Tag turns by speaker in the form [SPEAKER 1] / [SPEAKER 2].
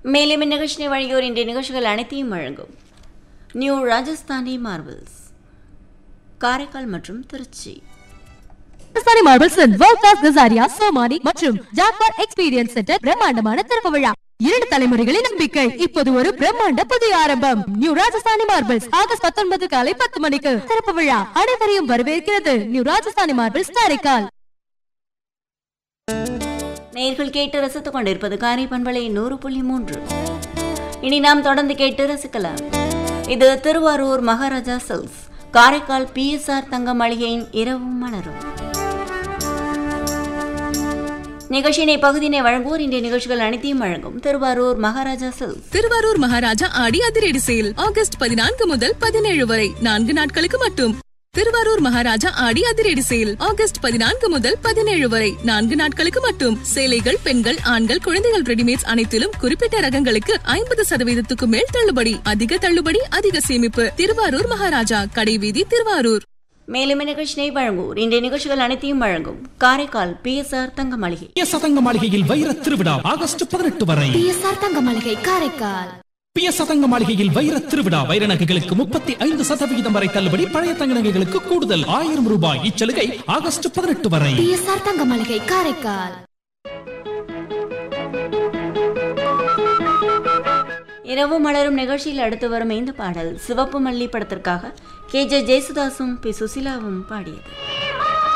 [SPEAKER 1] மேலும் இந்நிகழ்ச்சியை வழங்கியோர் இன்றைய நிகழ்ச்சிகள் அனைத்தையும் வழங்கும் நியூ ராஜஸ்தானி மார்பிள்ஸ் காரைக்கால் மற்றும் Trichy
[SPEAKER 2] Rajasthani marbles world class Kajaria Somany மற்றும் ஜாக்வார் எக்ஸ்பீரியன்ஸ் சென்டர் பிரம்மாண்டமான திறப்பு விழா இரண்டு தலைமுறைகளின் நம்பிக்கை இப்போது ஒரு பிரம்மாண்ட புதிய ஆரம்பம் நியூ ராஜஸ்தானி மார்பிள்ஸ் ஆகஸ்ட் பத்தொன்பது காலை பத்து மணிக்கு திறப்பு விழா அனைவரையும் வரவேற்கிறது நியூ ராஜஸ்தானி மார்பிள்ஸ் காரைக்கால்
[SPEAKER 1] நேயர்கள் கேட்டு ரசித்துக் கொண்டிருப்பது காரை பண்பலை நூறு புள்ளி மூன்று இனி நாம் தொடர்ந்து கேட்டு ரசிக்கலாம் இது திருவாரூர் மகாராஜா சில்க்ஸ் காரைக்கால் பிஎஸ்ஆர் தங்க மாளிகையின் இரவும் மலரும் நிகழ்ச்சியினை பகுதியினை வழங்குவோர் இன்றைய நிகழ்ச்சிகள் அனைத்தையும் வழங்கும் திருவாரூர் மகாராஜா சில்க்ஸ்
[SPEAKER 3] திருவாரூர் மகாராஜா ஆடி அதிரடி சேல் ஆகஸ்ட் பதினான்கு முதல் பதினேழு வரை நான்கு நாட்களுக்கு மட்டும் திருவாரூர் மகாராஜா ஆடி அதிரடி சேல் ஆகஸ்ட் பதினான்கு முதல் பதினேழு வரை நான்கு நாட்களுக்கு மட்டும் சேலைகள் பெண்கள் ஆண்கள் குழந்தைகள் ரெடிமேட்ஸ் அனைத்திலும் குறிப்பிட்ட ரகங்களுக்கு ஐம்பது சதவீதத்துக்கு மேல் தள்ளுபடி அதிக தள்ளுபடி அதிக சேமிப்பு திருவாரூர் மகாராஜா கடைவீதி திருவாரூர்
[SPEAKER 1] மேலும் இந்நிகழ்ச்சியை வழங்குவோர் இன்றைய நிகழ்ச்சிகள் அனைத்தையும் வழங்கும் காரைக்கால் பிஎஸ்ஆர் தங்க மாளிகை
[SPEAKER 4] சதங்க மாளிகையில் வைர திருவிழா ஆகஸ்ட் பதினெட்டு வரை
[SPEAKER 2] பிஎஸ்ஆர் தங்க மாளிகை காரைக்கால்
[SPEAKER 4] பிய சதங்க மாளிகையில் வைர திருவிழா வைர நகைகளுக்கு முப்பத்தி ஐந்து சதவிகிதம் வரை தள்ளுபடி பழைய தங்க நகைகளுக்கு கூடுதல் ஆயிரம் ரூபாய் இச்சலுகை ஆகஸ்ட் பதினெட்டு வரை
[SPEAKER 2] பிஎஸ்ஆர் தங்க மாளிகை காரைக்கால்
[SPEAKER 1] இரவு மலரும் நிகழ்ச்சியில் அடுத்து வரும் இந்த பாடல் சிவப்பு மல்லி படத்திற்காக கே ஜே ஜெயசுதாசும் பி சுசிலாவும் பாடியது